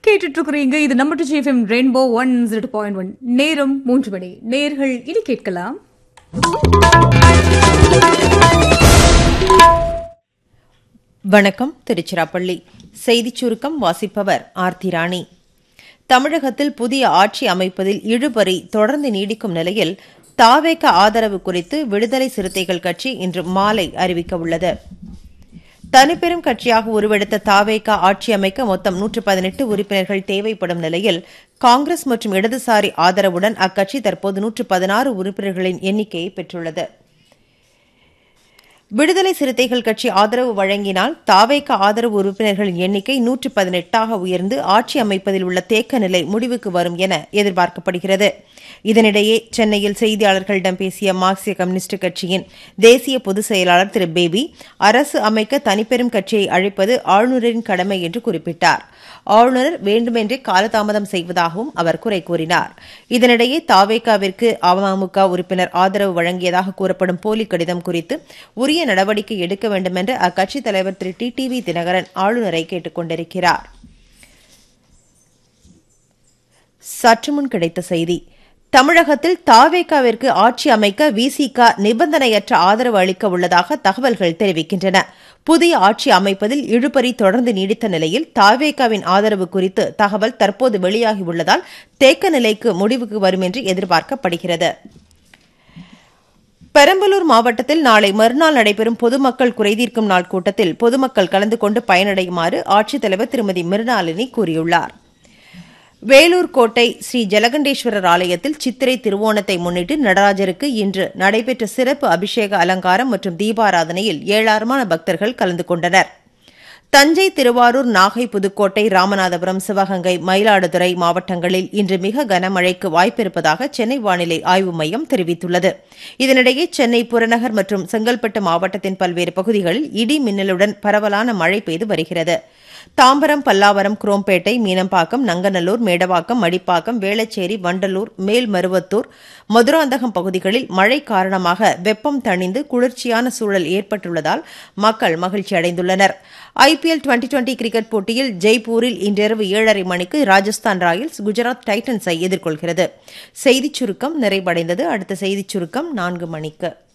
கேட்டுட்டு இருக்கிறீங்க இது நம்ம டு FM Rainbow one zero point one நேரம் மூன்று மணி நேர்கள் இனி கேட்கலாம் வணக்கம் திருச்சிராப்பள்ளி செய்திச் சுருக்கம் வாசிப்பவர் ஆர்த்தி ராணி தமிழகத்தில் புதிய ஆட்சி அமைப்பதில் இழுபறி தொடர்ந்து நீடிக்கும் நிலையில் தாவேக ஆதரவு குறித்து விடுதலை சிறுத்தைகள் கட்சி இன்று மாலை அறிவிக்க உள்ளது தனிப்பெரும் கட்சியாக உருவெடுத்த தாவேகா ஆட்சி அமைக்க மொத்தம் நூற்று பதினெட்டு உறுப்பினர்கள் தேவைப்படும் நிலையில் காங்கிரஸ் மற்றும் இடதுசாரி ஆதரவுடன் அக்கட்சி தற்போது நூற்று பதினாறு உறுப்பினர்களின் எண்ணிக்கையை பெற்றுள்ளது விடுதலை சிறுத்தைகள் கட்சி ஆதரவு வழங்கினால் தாவேக ஆதரவு உறுப்பினர்களின் எண்ணிக்கை நூற்று பதினெட்டாக உயர்ந்து ஆட்சி அமைப்பதில் உள்ள தேக்க நிலை முடிவுக்கு வரும் என எதிர்பார்க்கப்படுகிறது இதனிடையே சென்னையில் செய்தியாளர்களிடம் பேசிய மார்க்சிய கம்யூனிஸ்ட் கட்சியின் தேசிய பொதுச் செயலாளர் திரு பேபி அரசு அமைக்க தனிப்பெரும் கட்சியை அழைப்பது ஆளுநரின் கடமை என்று குறிப்பிட்டார் ஆளுநர் வேண்டுமென்றே காலதாமதம் செய்வதாகவும் அவர் குறை கூறினார் இதனிடையே தாவேகாவிற்கு அமமுக உறுப்பினர் ஆதரவு வழங்கியதாக கூறப்படும் போலி கடிதம் குறித்து உரிய நடவடிக்கை எடுக்க வேண்டுமென்று அக்கட்சித் தலைவர் Thiru T T V Dhinakaran ஆளுநரை கேட்டுக் கொண்டிருக்கிறார் சற்றுமுன் கிடைத்த செய்தி தமிழகத்தில் தாவேகாவிற்கு ஆட்சி அமைக்க விசிக நிபந்தனையற்ற ஆதரவு அளிக்க உள்ளதாக தகவல்கள் தெரிவிக்கின்றன புதிய ஆட்சி அமைப்பதில் இழுபறி தொடர்ந்து நீடித்த நிலையில் தாவேகாவின் ஆதரவு குறித்து தகவல் தற்போது வெளியாகியுள்ளதால் தேக்க நிலைக்கு முடிவுக்கு வரும் என்று எதிர்பார்க்கப்படுகிறது பெரம்பலூர் மாவட்டத்தில் நாளை மறுநாள் நடைபெறும் பொதுமக்கள் குறைதீர்க்கும் நாள் கூட்டத்தில் பொதுமக்கள் கலந்து கொண்டு பயனடையுமாறு ஆட்சித்தலைவர் திருமதி மிருணாளினி கூறியுள்ளார் வேலூர் கோட்டை ஸ்ரீ ஜலகண்டேஸ்வரர் ஆலயத்தில் சித்திரை திருவோணத்தை முன்னிட்டு நடராஜருக்கு இன்று நடைபெற்ற சிறப்பு அபிஷேக அலங்காரம் மற்றும் தீபாராதனையில் ஏழாயிரமான பக்தர்கள் கலந்து கொண்டனர் தஞ்சை திருவாரூர் நாகை புதுக்கோட்டை ராமநாதபுரம் சிவகங்கை மயிலாடுதுறை மாவட்டங்களில் இன்று மிக கனமழைக்கு வாய்ப்பிருப்பதாக சென்னை வானிலை ஆய்வு மையம் தெரிவித்துள்ளது இதனிடையே சென்னை புறநகர் மற்றும் செங்கல்பட்டு மாவட்டத்தின் பல்வேறு பகுதிகளில் இடி மின்னலுடன் பரவலான மழை பெய்து வருகிறது தாம்பரம் பல்லாவரம் குரோம்பேட்டை மீனம்பாக்கம் நங்கநல்லூர் மேடவாக்கம் மடிப்பாக்கம் வேளச்சேரி வண்டலூர் மேல்மருவத்தூர் மதுராந்தகம் பகுதிகளில் மழை காரணமாக வெப்பம் தணிந்து குளிர்ச்சியான சூழல் ஏற்பட்டுள்ளதால் மக்கள் மகிழ்ச்சி அடைந்துள்ளனர் ஐபிஎல் டுவெண்டி டுவெண்டி கிரிக்கெட் போட்டியில் ஜெய்ப்பூரில் இன்றிரவு ஏழரை மணிக்கு ராஜஸ்தான் ராயல்ஸ் குஜராத் டைட்டன்ஸை எதிர்கொள்கிறது செய்திச் சுருக்கம் நிறைவடைந்தது அடுத்த செய்திச் சுருக்கம் நான்கு மணிக்கு